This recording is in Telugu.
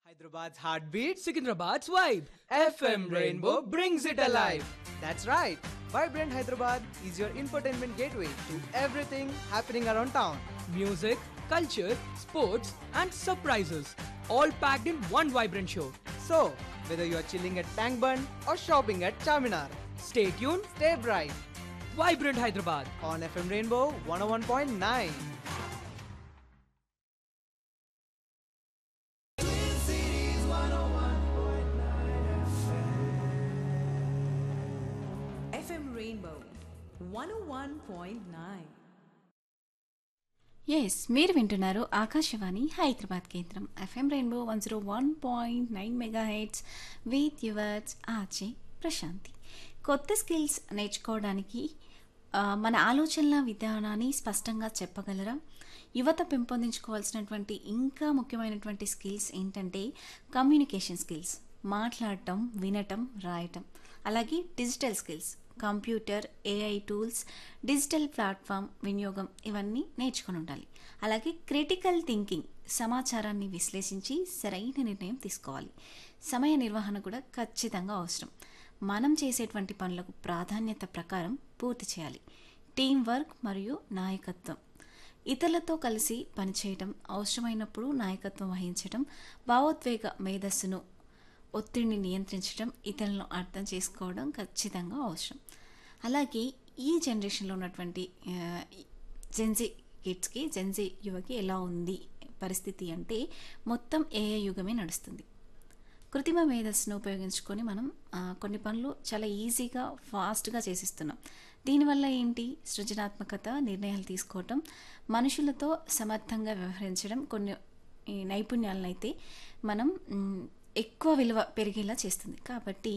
Hyderabad's heartbeat, Secunderabad's vibe. FM Rainbow brings it alive. That's right. Vibrant Hyderabad is your infotainment gateway to everything happening around town. Music, culture, sports, and surprises. All packed in one vibrant show. So, whether you are chilling at Tank Bund or shopping at Charminar, Stay tuned. stay bright Vibrant Hyderabad. on FM Rainbow 101.9. FM Rainbow 101.9. Yes మీరు వింటున్నారు ఆకాశవాణి హైదరాబాద్ కేంద్రం FM rainbow one zero one point nine megahertz with yours ఆచే ప్రశాంతి కొత్త స్కిల్స్ నేర్చుకోవడానికి ఆ, మన ఆలోచనల విధానాన్ని స్పష్టంగా చెప్పగలరా యువత పెంపొందించుకోవాల్సినటువంటి ఇంకా ముఖ్యమైనటువంటి స్కిల్స్ ఏంటంటే కమ్యూనికేషన్ స్కిల్స్ మాట్లాడటం వినటం రాయటం అలాగే digital skills computer AI tools digital platform వినియోగం ఇవన్నీ నేర్చుకుని ఉండాలి అలాగే క్రిటికల్ థింకింగ్ సమాచారాన్ని విశ్లేషించి సరైన నిర్ణయం తీసుకోవాలి సమయ నిర్వహణ కూడా ఖచ్చితంగా అవసరం మనం చేసేటువంటి పనులకు ప్రాధాన్యత ప్రకారం పూర్తి చేయాలి టీం వర్క్ మరియు నాయకత్వం ఇతరులతో కలిసి పనిచేయడం అవసరమైనప్పుడు నాయకత్వం వహించడం భావోద్వేగ మేధస్సును ఒత్తిడిని నియంత్రించడం ఇతరులను అర్థం చేసుకోవడం ఖచ్చితంగా అవసరం అలాగే ఈ జనరేషన్లో ఉన్నటువంటి జెన్జీ కిడ్స్కి జెన్జీ యువకి ఎలా ఉంది పరిస్థితి అంటే మొత్తం ఏఐ యుగమే నడుస్తుంది కృత్రిమ మేధస్సును ఉపయోగించుకొని మనం ఆ, కొన్ని పనులు చాలా ఈజీగా ఫాస్ట్గా చేసిస్తున్నాం దీనివల్ల ఏంటి సృజనాత్మకత నిర్ణయాలు తీసుకోవటం మనుషులతో సమర్థంగా వ్యవహరించడం కొన్ని ఈ నైపుణ్యాలను అయితే మనం మ్, ఎక్కువ విలువ పెరిగేలా చేస్తుంది కాబట్టి